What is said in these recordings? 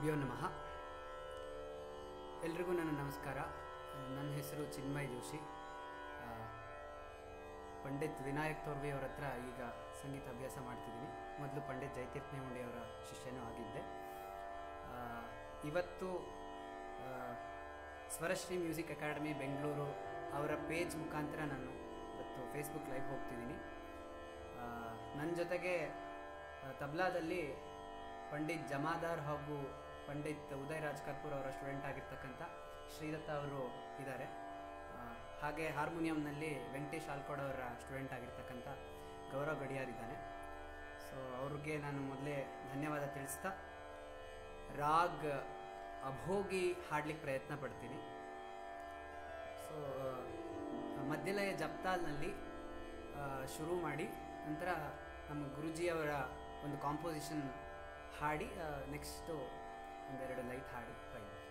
ಗುರುಭ್ಯೋ ನಮಃ ಎಲ್ರಿಗೂ ನನ್ನ ನಮಸ್ಕಾರ ನನ್ನ ಹೆಸರು ಚಿನ್ಮಯ್ ಜೋಶಿ ಆ, ಪಂಡಿತ್ ವಿನಾಯಕ್ ತೋರ್ವಿ ಅವ್ರ ಹತ್ರ ಈಗ ಸಂಗೀತ ಅಭ್ಯಾಸ ಮಾಡ್ತಿದ್ದೀನಿ ಮೊದಲು ಪಂಡಿತ್ ಜಯತೀರ್ಥ ನೇಮುಂಡಿ ಅವರ ಶಿಷ್ಯನೂ ಆಗಿದ್ದೆ ಆ, ಇವತ್ತು ಆ, ಸ್ವರಶ್ರೀ ಮ್ಯೂಸಿಕ್ ಅಕಾಡೆಮಿ ಬೆಂಗಳೂರು ಅವರ ಪೇಜ್ ಮುಖಾಂತರ ನಾನು ಇವತ್ತು ಫೇಸ್ಬುಕ್ ಲೈವ್ ಹೋಗ್ತಿದ್ದೀನಿ ನನ್ನ ಜೊತೆಗೆ ಆ, ತಬ್ಲಾದಲ್ಲಿ ಪಂಡಿತ್ ಜಮಾದಾರ್ ಹಾಗೂ ಪಂಡಿತ್ ಉದಯ್ ರಾಜ್ ಕರ್ಪೂರ್ ಅವರ ಸ್ಟೂಡೆಂಟ್ ಆಗಿರ್ತಕ್ಕಂಥ ಶ್ರೀದತ್ತ ಅವರು ಇದ್ದಾರೆ ಆ, ಹಾಗೆ ಹಾರ್ಮೋನಿಯಂನಲ್ಲಿ ವೆಂಕಟೇಶ್ ಆಲ್ಕೋಡ್ ಅವರ ಸ್ಟೂಡೆಂಟ್ ಆಗಿರ್ತಕ್ಕಂಥ ಗೌರವ್ ಗಡಿಯಾರ್ ಇದ್ದಾನೆ ಸೊ ಅವ್ರಿಗೆ ನಾನು ಮೊದಲೇ ಧನ್ಯವಾದ ತಿಳಿಸ್ತಾ ರಾಗ್ ಅಭೋಗಿ ಹಾಡ್ಲಿಕ್ಕೆ ಪ್ರಯತ್ನ ಪಡ್ತೀನಿ ಸೊ ಮಧ್ಯಲಯ ಜಪ್ತಾಲ್ನಲ್ಲಿ ಆ, ಶುರು ಮಾಡಿ ನಂತರ ನಮ್ಮ ಗುರುಜಿಯವರ ಒಂದು ಕಾಂಪೋಸಿಷನ್ ಹಾಡಿ ನೆಕ್ಸ್ಟು ಒಂದೆರಡು ಲೈಟ್ ಹಾಡಿ ಟ್ರೈ ಮಾಡಿ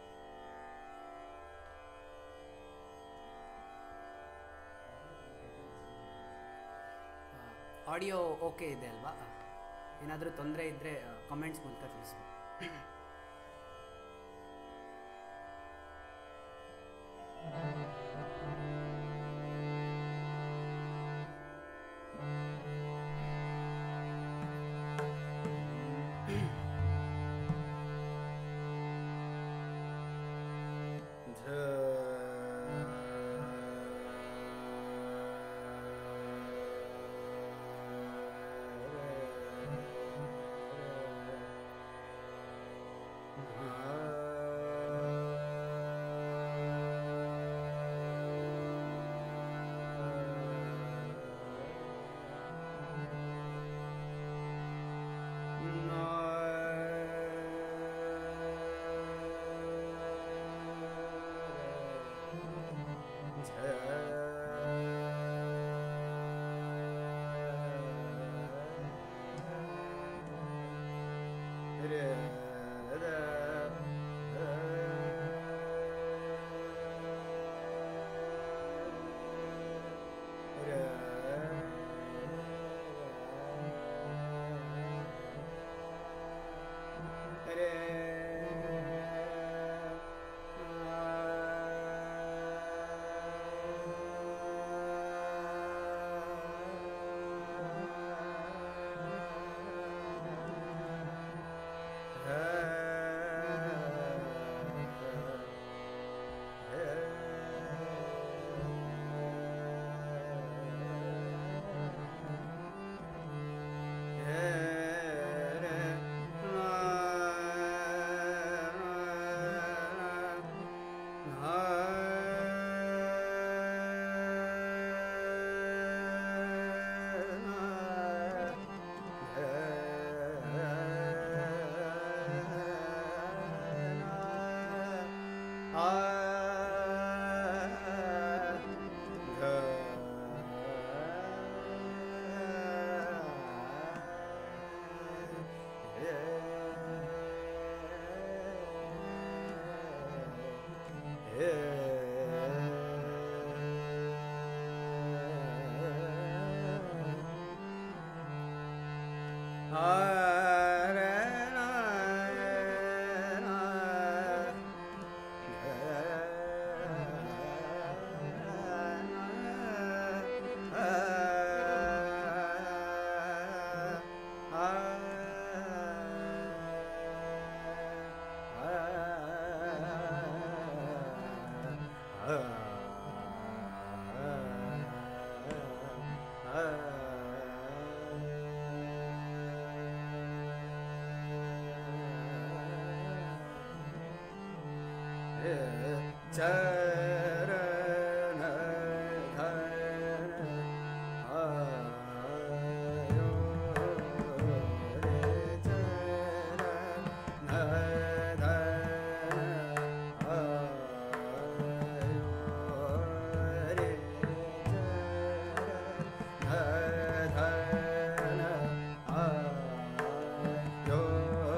ಆಡಿಯೋ ಓಕೆ ಇದೆ ಅಲ್ವಾ ಏನಾದರೂ ತೊಂದರೆ ಇದ್ದರೆ ಕಾಮೆಂಟ್ಸ್ ಮೂಲಕ ತಿಳಿಸ್ಬೋದು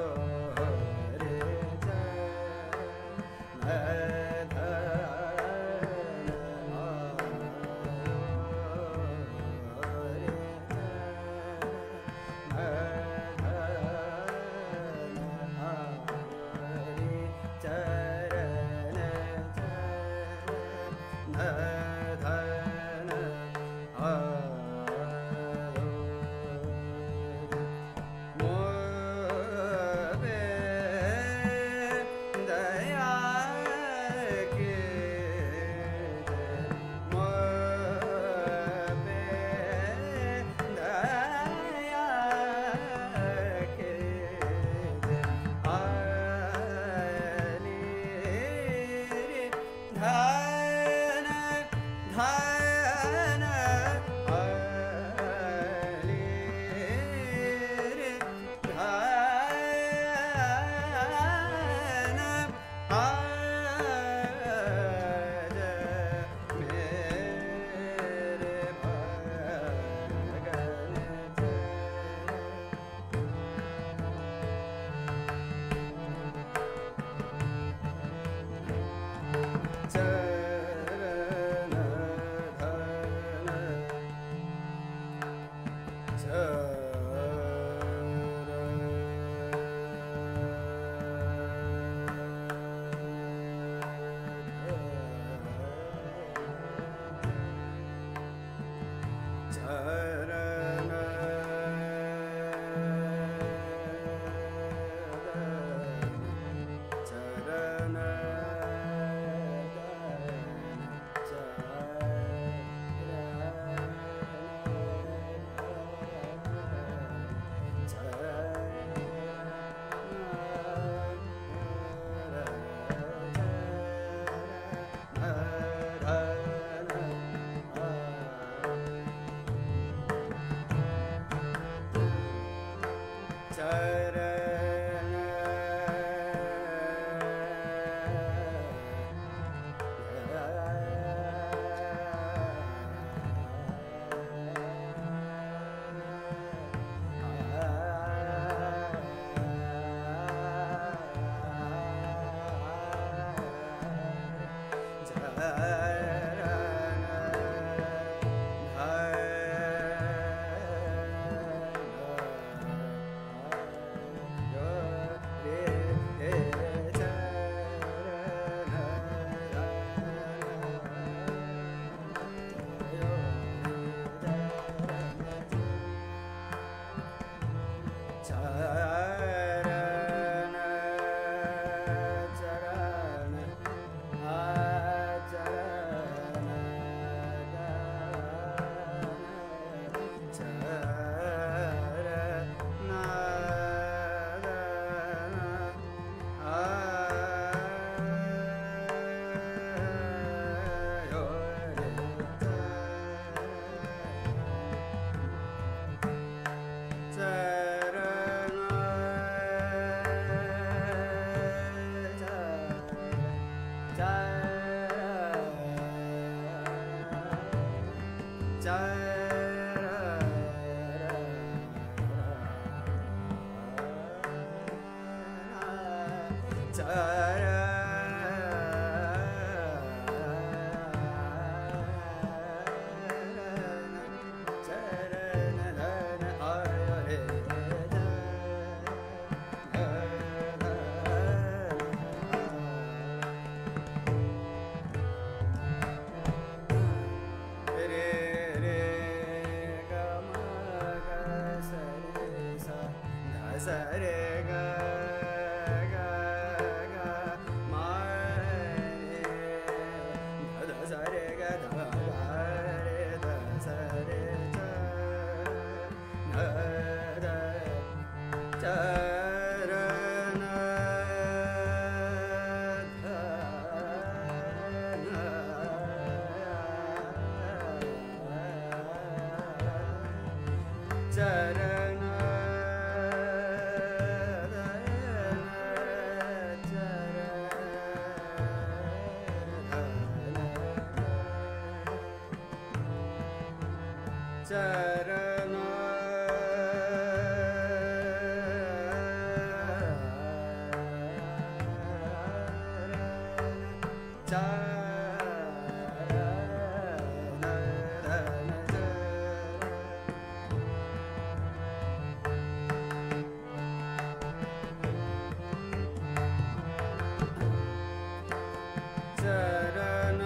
ಧ ಚರಣ ಚರಣ ಆಚರಣ ಚರಣ ಸರೆ ಗ ಗ ಗ ಮ ರೆ ಧ ಧ ಸರೆ ಗ ಧ ಗ ರೆ ಧ ಸರೆ ಚ ನ ಧ ಚರಣ ಧ ನ ಚರಣ ಚರಣ ಚರಣ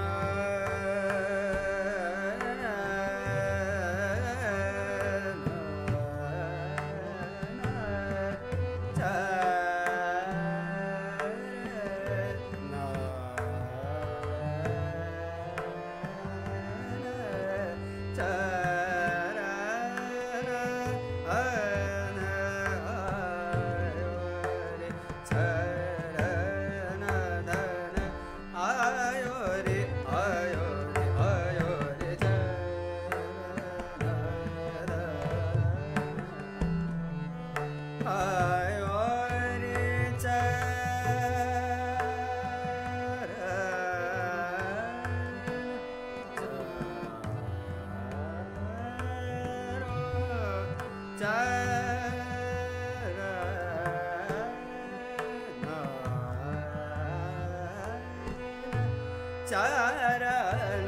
ಚರಣ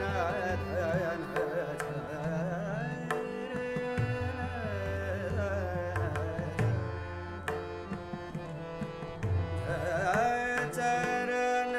ಚರಣ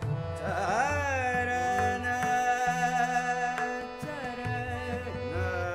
ಚರಣ ಚರಣ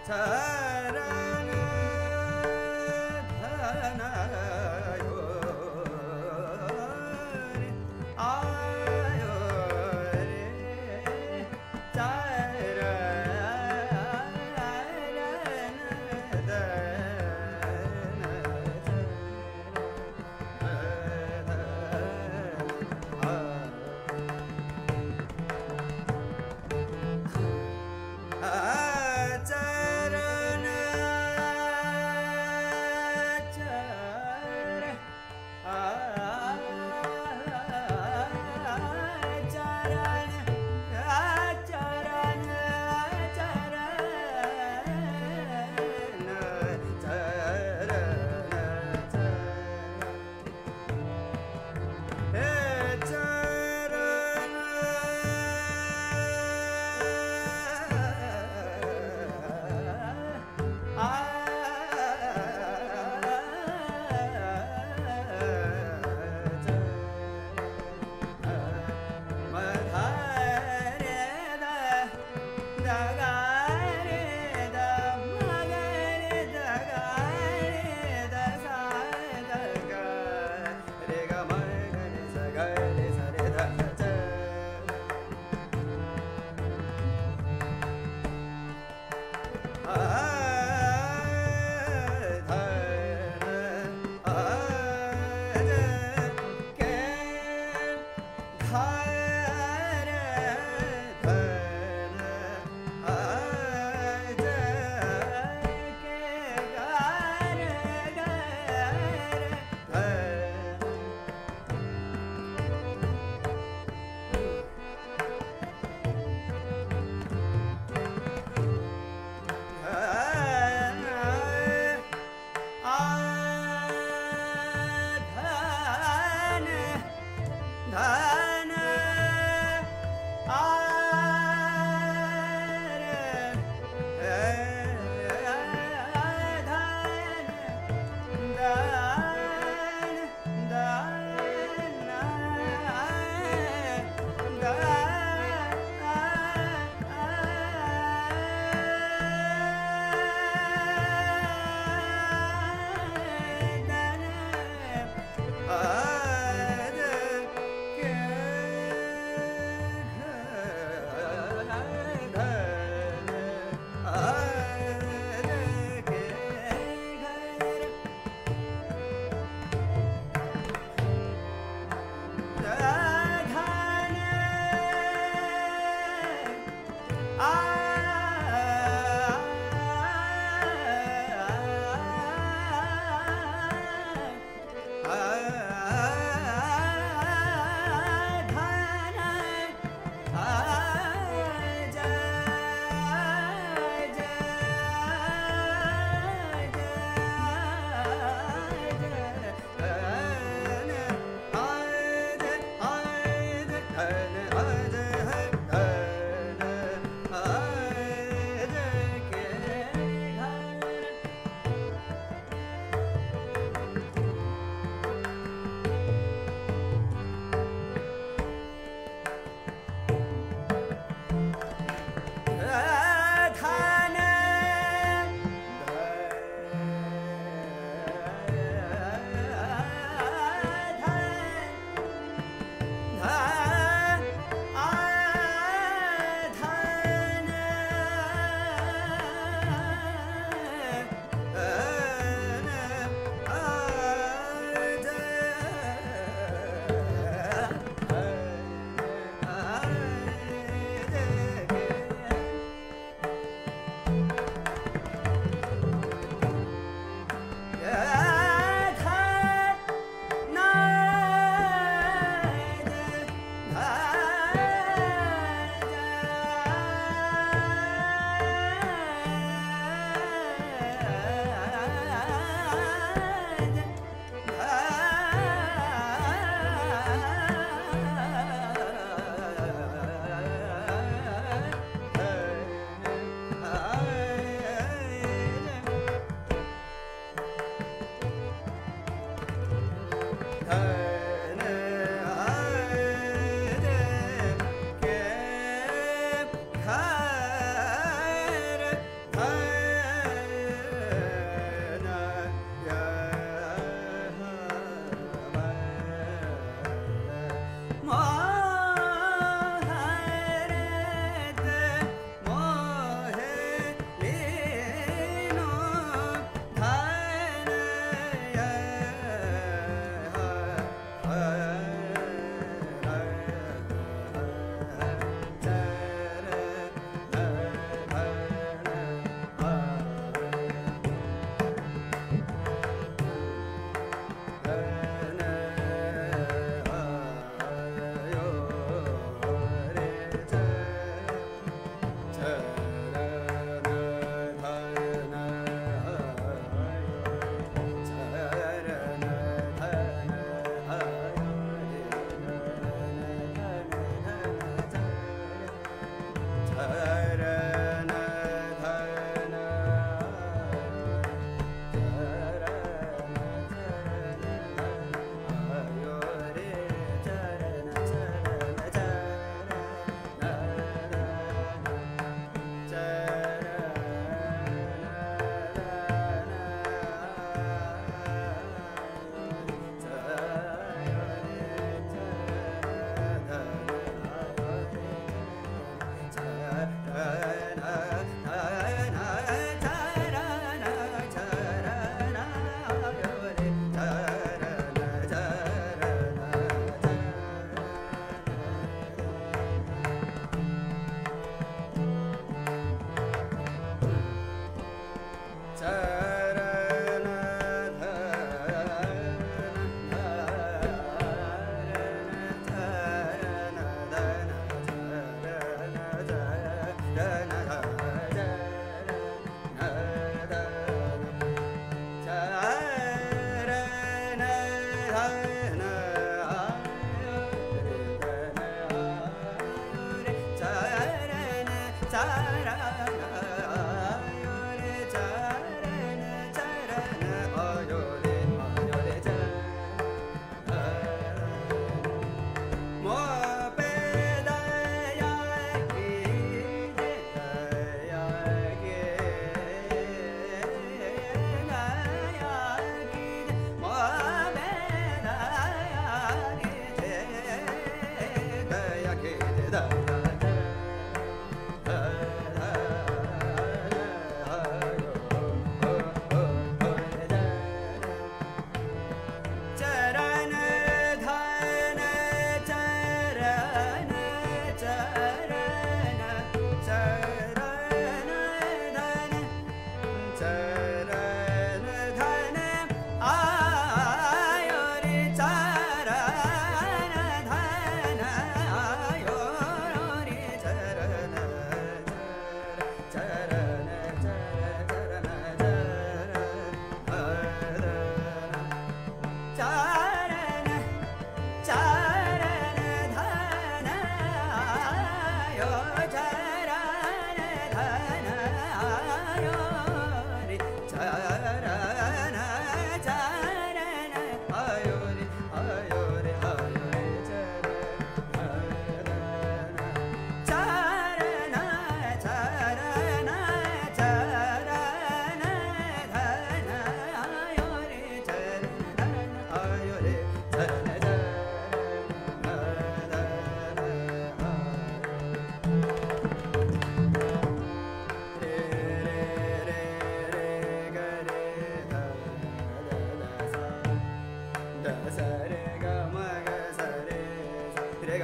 ಧರ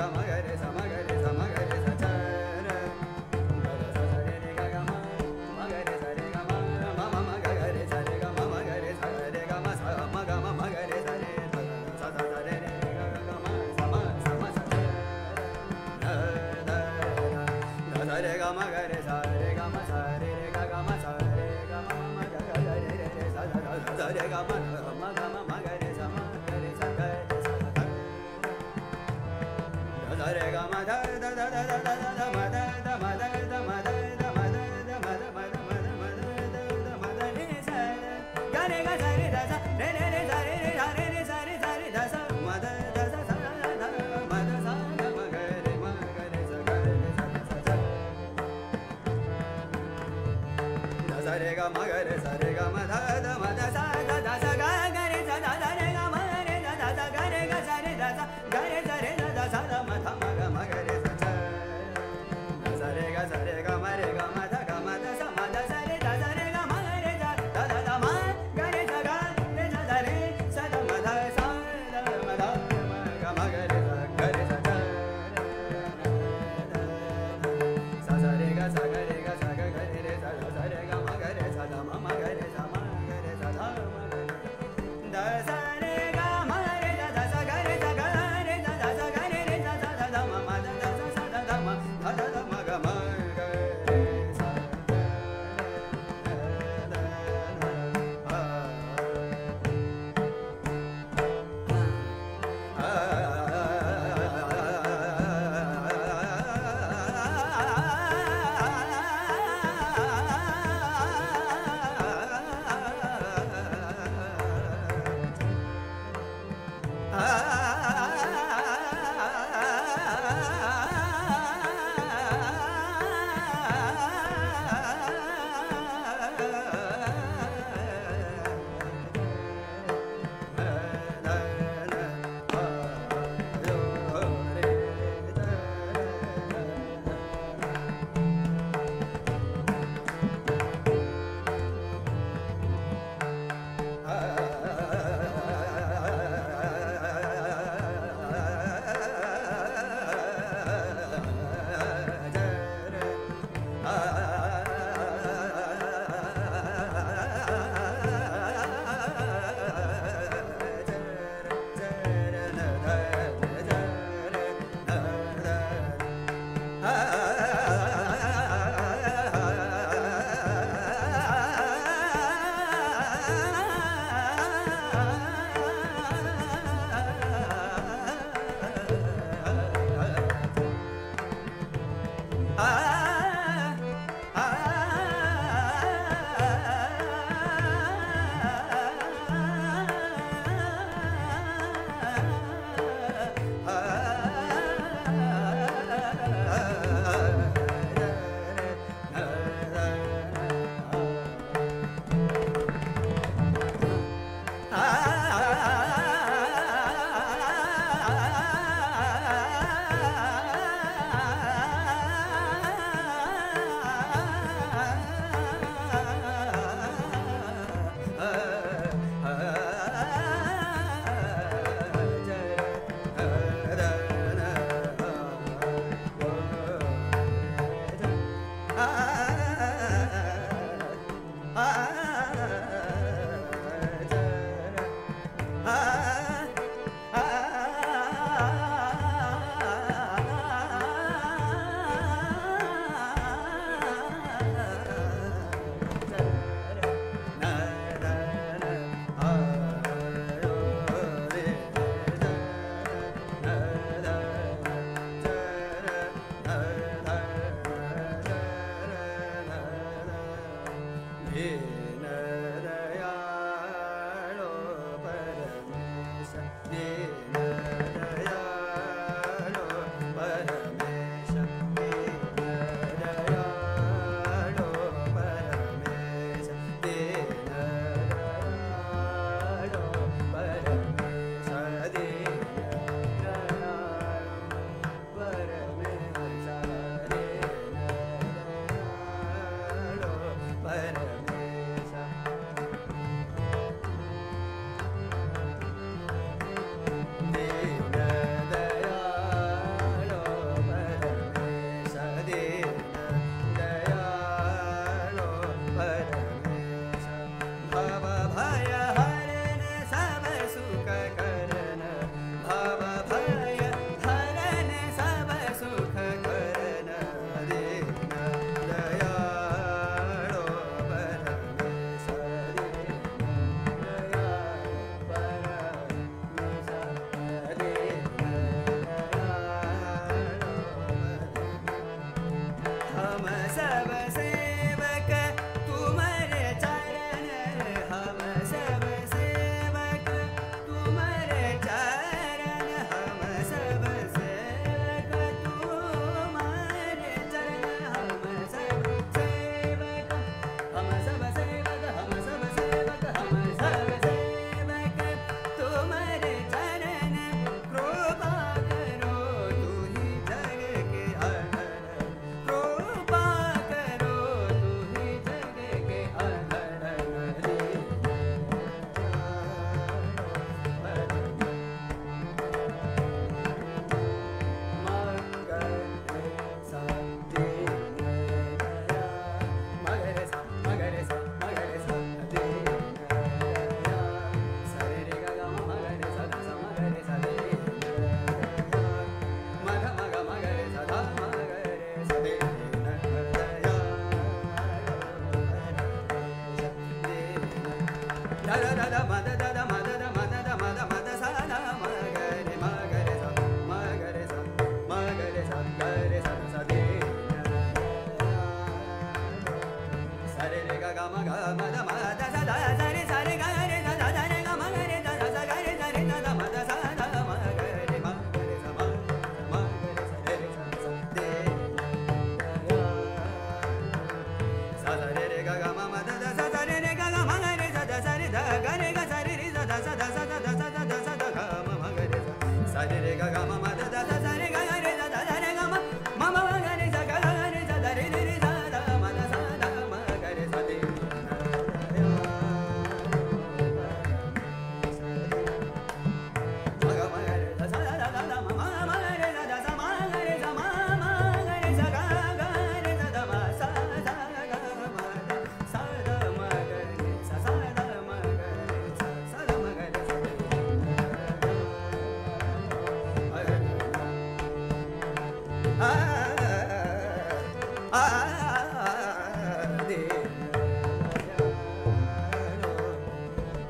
re ga ma ga re sa re ga ma sa re re ga ga ma sa re ga ma ma ga ga re re re sa sa sa sa re ga ma ga ma ga ma ma ga re sa ma ga re sa ga re sa ga da da re ga ma da da da da da da da da ma da da ma da da ma da da ma da da ma da ma da ma da ma da da da ma da re sa da ga re ga sa re da sa re re re sa re re sa re re sa re sa re da sa ma da da sa sa da da ma da sa da ma ga re ma ga re sa ga re sa sa sa da sa re ga ma ga re sa re ga ma da da ma da sa da da sa ga ga re sa da da re ga ma re da da sa ga re ga sa re da sa ga re sa re da da sa da ma tha ma ga ma ga re sa sa da sa re ga sa re ga ma re ga ma da ga ma da sa ma da sa re da sa re ga ma re da da da da ma ga re sa ga re sa da re sa da ma da sa da ma da ma ga ma ga re sa ga re sa da sa sa re ga sa ga re ga sa ga ga re re sa da sa re ga ma ga re sa da ma ma ga re sa ma ga re sa da ma ga re da sa re ga ma re da da sa ga re sa ga re da da sa ga re re sa da da da ma ma da da sa sa da da ma da da da ma ga ma ga re sa da da ಆ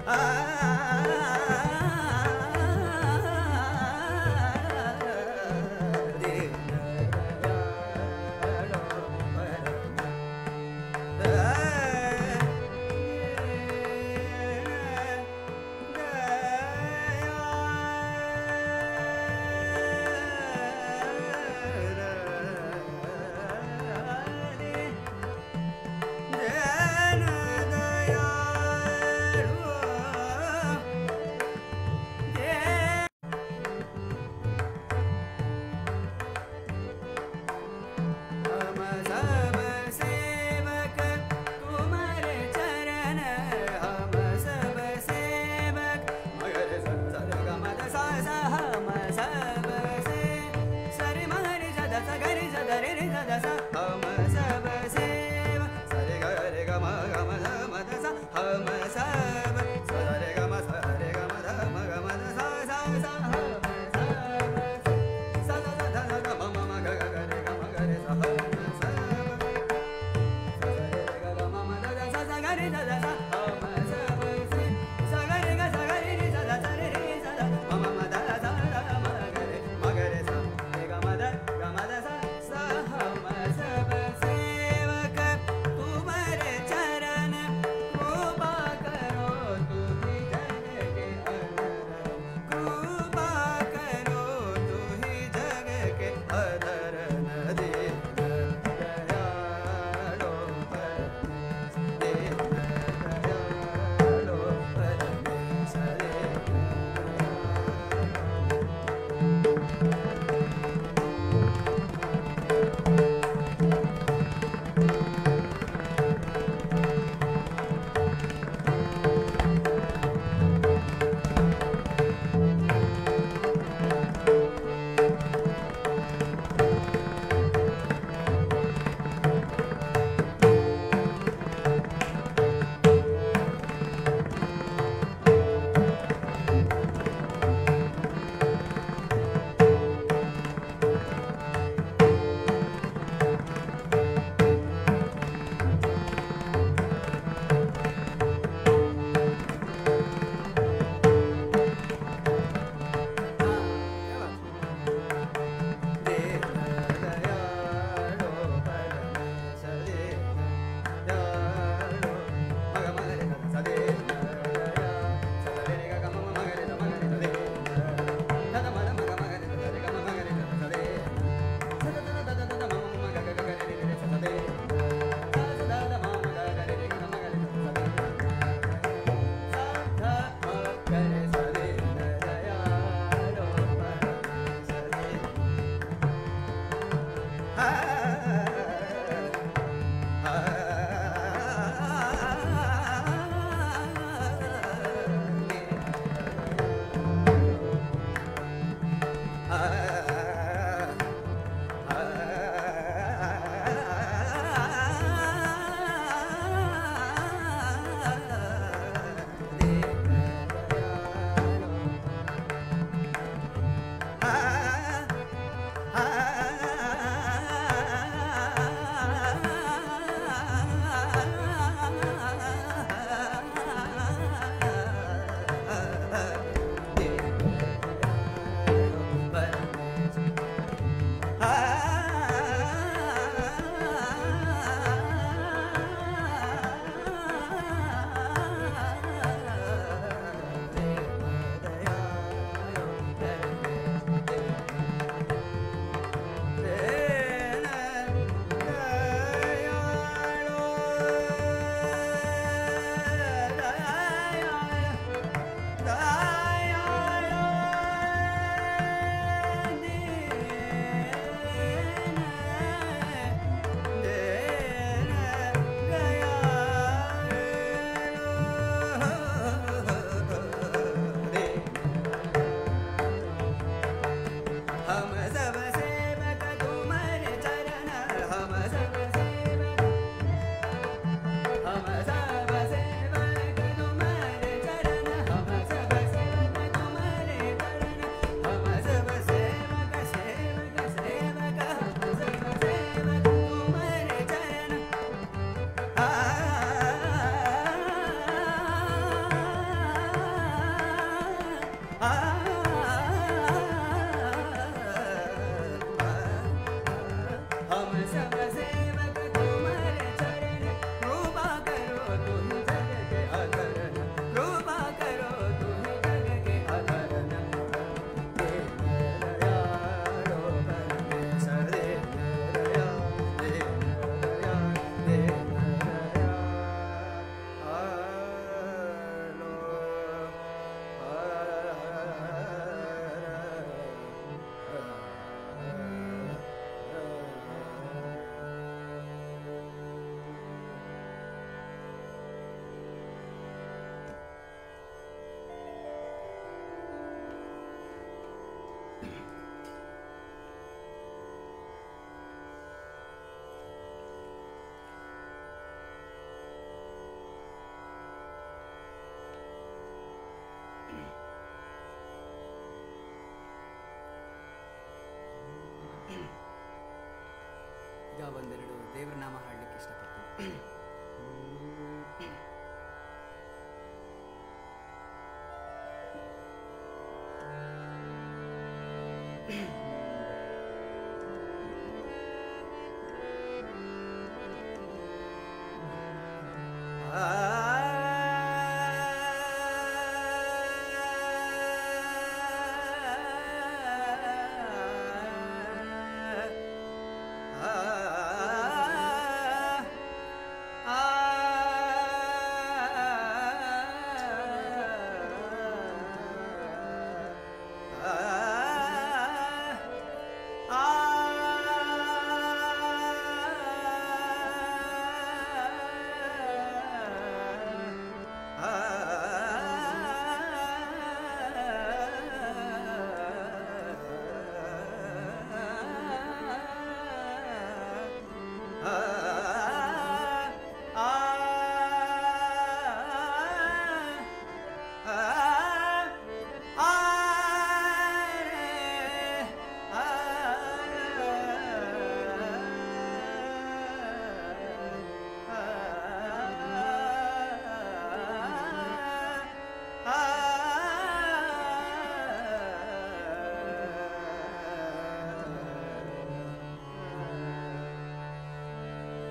ಜನ ದಯಾಳು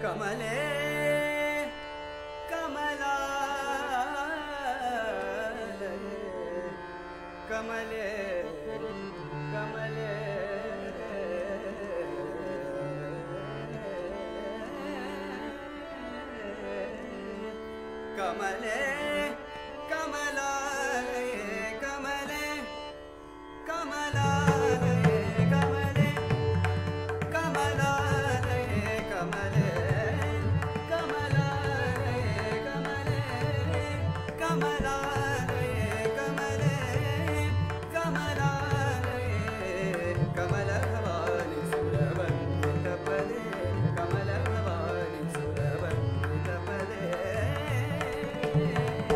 ಕಮಲೆ ಕಮಲಾ ಕಮಲೆ ಕಮಲೆ ಕಮಲೆ ಕಮಲಾ ಕಮಲೆ ಕಮಲಾ ಕಮಲೆ ಕಮಲಾಲಯ ಕಮಲೆ ಕಮಲಾಲಯ ಕಮಲೆ ಕಮಲಾಲಯ ಕಮಲೆ ಕಮಲಾಲಯ ಕಮಲ ಭವಾನಿ ಸುರವಂದಿತ ಪದೇ ಕಮಲ ಭವಾನಿ ಸುರವಂದಿತ ಪದೇ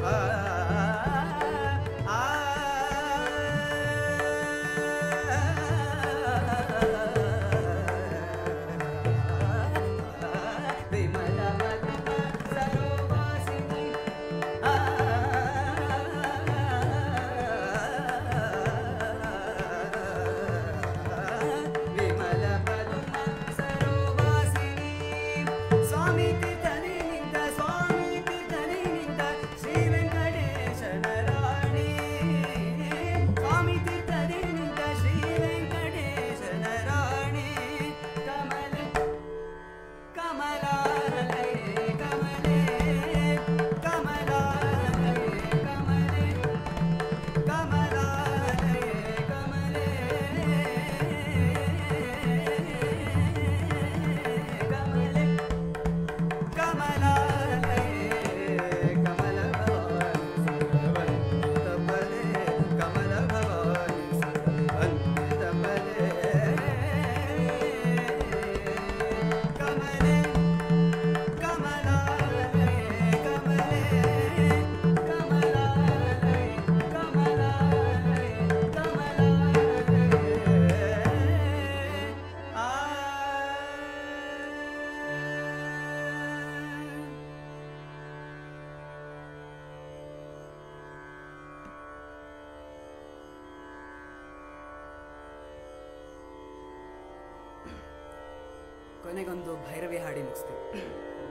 ಸ್ವಾಮಿ ತೀರ್ಥನೆ ನಿಂತ ಸ್ವಾಮಿ ತೀರ್ಥನೆ ನಿಂತ ಶ್ರೀ ವೆಂಕಟೇಶನ ರಾಣಿ ಸ್ವಾಮಿ ತೀರ್ಥನೆ ನಿಂತ ಶ್ರೀ ವೆಂಕಟೇಶನ ರಾಣಿ ಕಮಲ ಕಮಲಾಲಯ ಕಮಲೆ ಕಮಲಾಲಯ ಕಮಲೆ ಕಮಲಾಲಯ ಕಮಲೆ ಕಮಲೆ ಕಮಲಾಲಯ ಕಮಲ ಭವಾನಿ ಕಮಲ ಭವಾನಿ ತಪಲೆ ಕಮಲೆ ಕಮಲಾಲಯ ಕಮಲೆ ಕಮಲಾಲಯ ಕಮಲಾಲಯ ಕಮಲಾಲಯ ಆ ಕೊನೆಗೊಂದು ಭೈರವಿ ಹಾಡಿ ಮುಗಿಸ್ತೀವಿ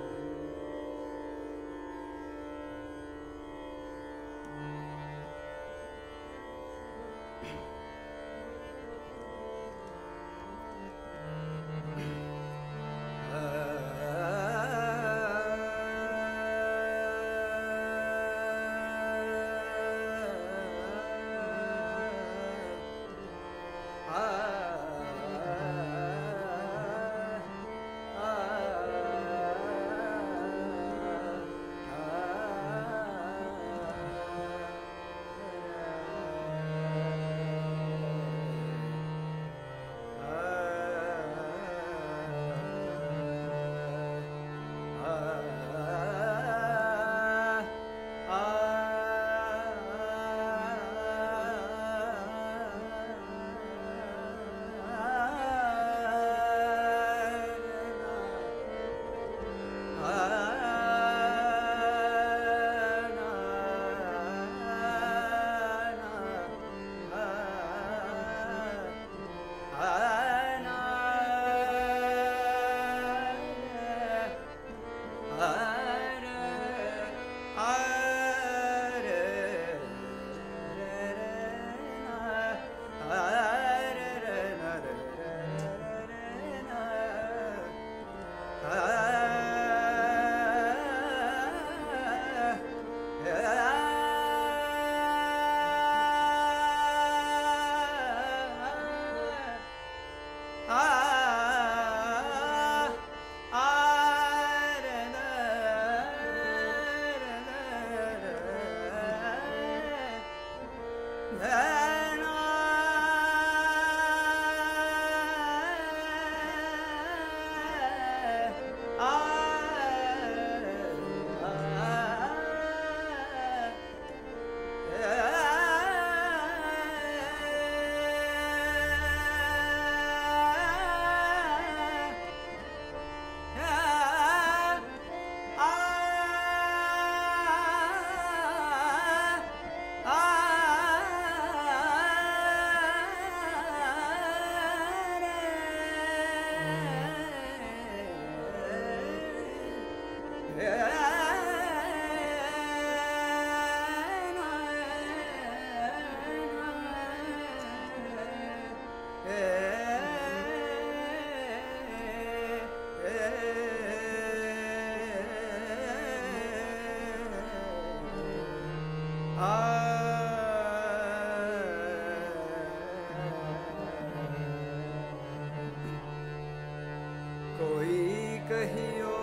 कोई कहियो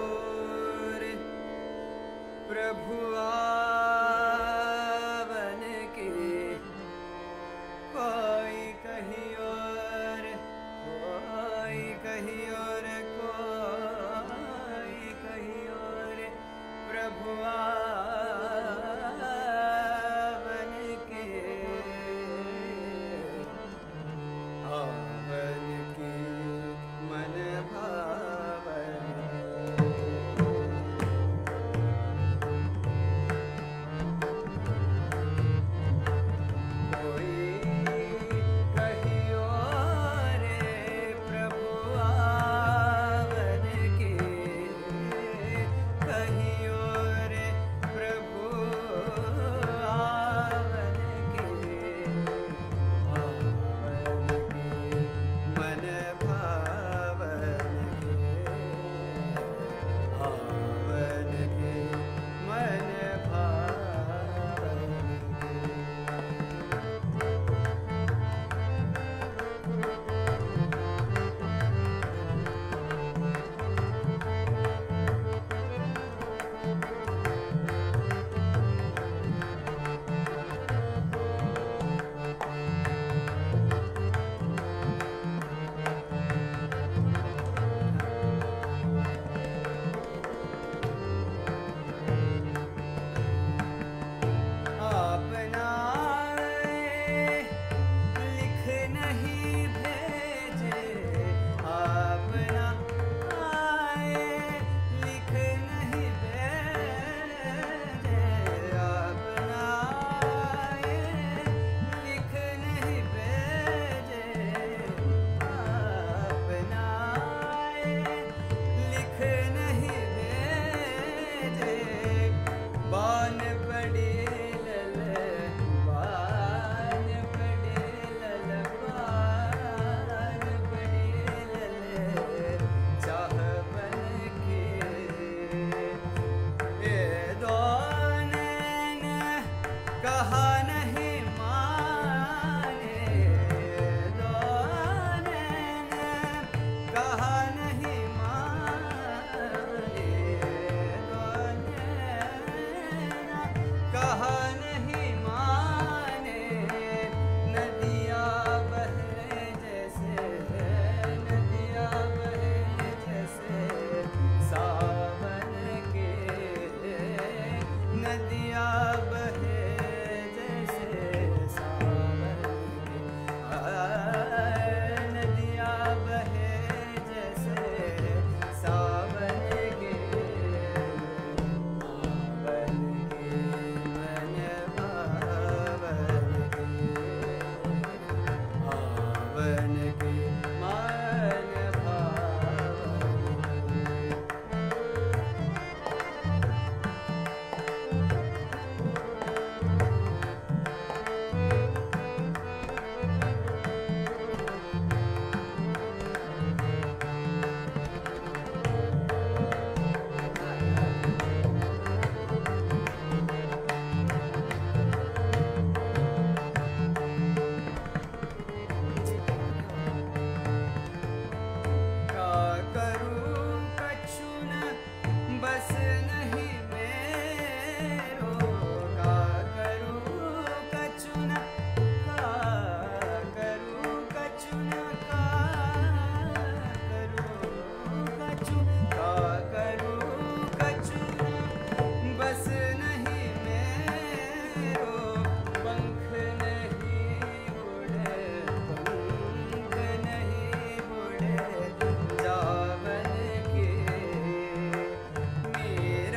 रे प्रभु आवन के कोई कहियो रे कोई कहियो रे कोई कहियो रे प्रभु आवन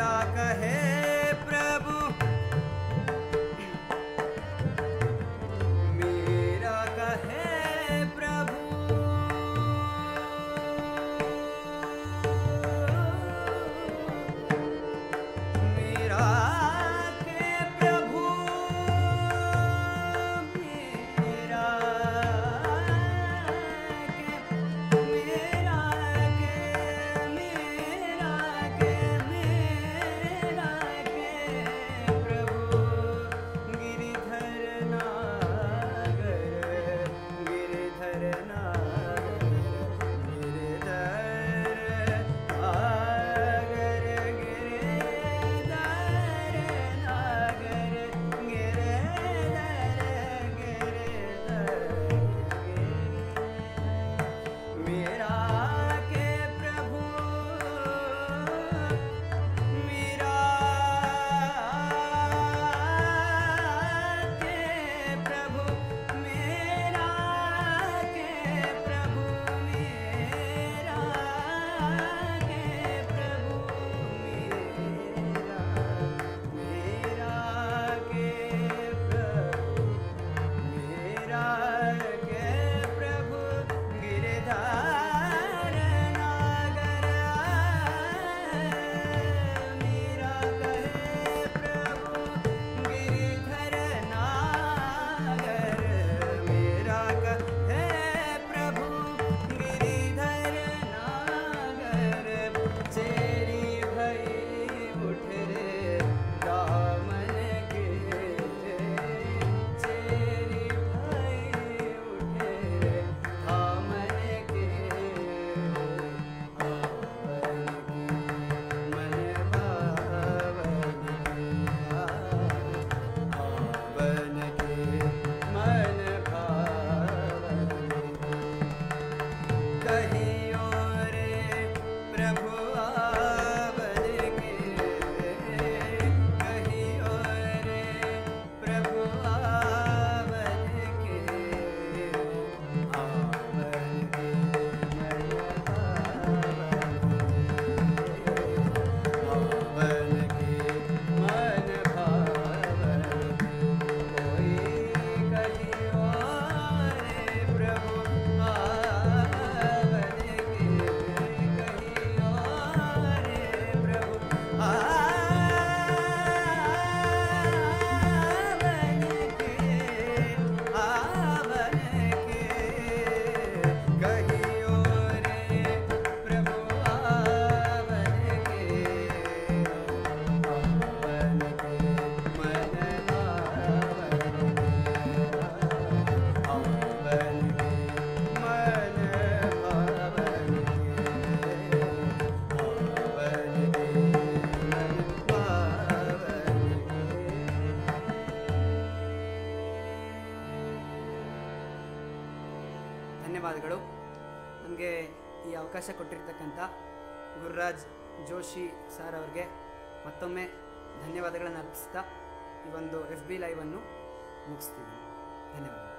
मेरा कहे प्रभु मेरा कहे प्रभु मेरा के प्रभु मेरा के मेरा के मेरा के मेरा के प्रभु गिरिधर नागर गिरिधर नागर गिरिधर नागर गिरिधर नागर गिरिधर मेरा के प्रभु मेरा के प्रभु मेरा के प्रभु मेरा के प्रभु मेरा मेरा के प्रभु मेरा के प्रभु गिरधार नागर मेरा कहे प्रभु गिरधर नागर मेरा कहे प्रभु गिरधर नागर चेरी भई उठ रे दामन के चेरी भई उठ रे दामन के आवन के मन भावन के आवन के मन भावन के कहियो रे प्रभु आवन के कहियो रे प्रभु आवन के आवन के मन भावन के मन भावन कोई कहियो रे प्रभु आवन के कहियो रे प्रभु आवन के आवन के कहियो रे प्रभु आवन के आवन के मन आवन के आवन के मन भावन के आवन के मन भावन ಧನ್ಯವಾದಗಳು ನಮಗೆ ಈ ಅವಕಾಶ ಕೊಟ್ಟಿರ್ತಕ್ಕಂಥ ಗುರುರಾಜ್ ಜೋಶಿ ಸರ್ ಅವ್ರಿಗೆ ಮತ್ತೊಮ್ಮೆ ಧನ್ಯವಾದಗಳನ್ನು ಅರ್ಪಿಸ್ತಾ ಈ ಒಂದು ಎಫ್ ಬಿ ಲೈವನ್ನು ಮುಗಿಸ್ತೀವಿ ಧನ್ಯವಾದ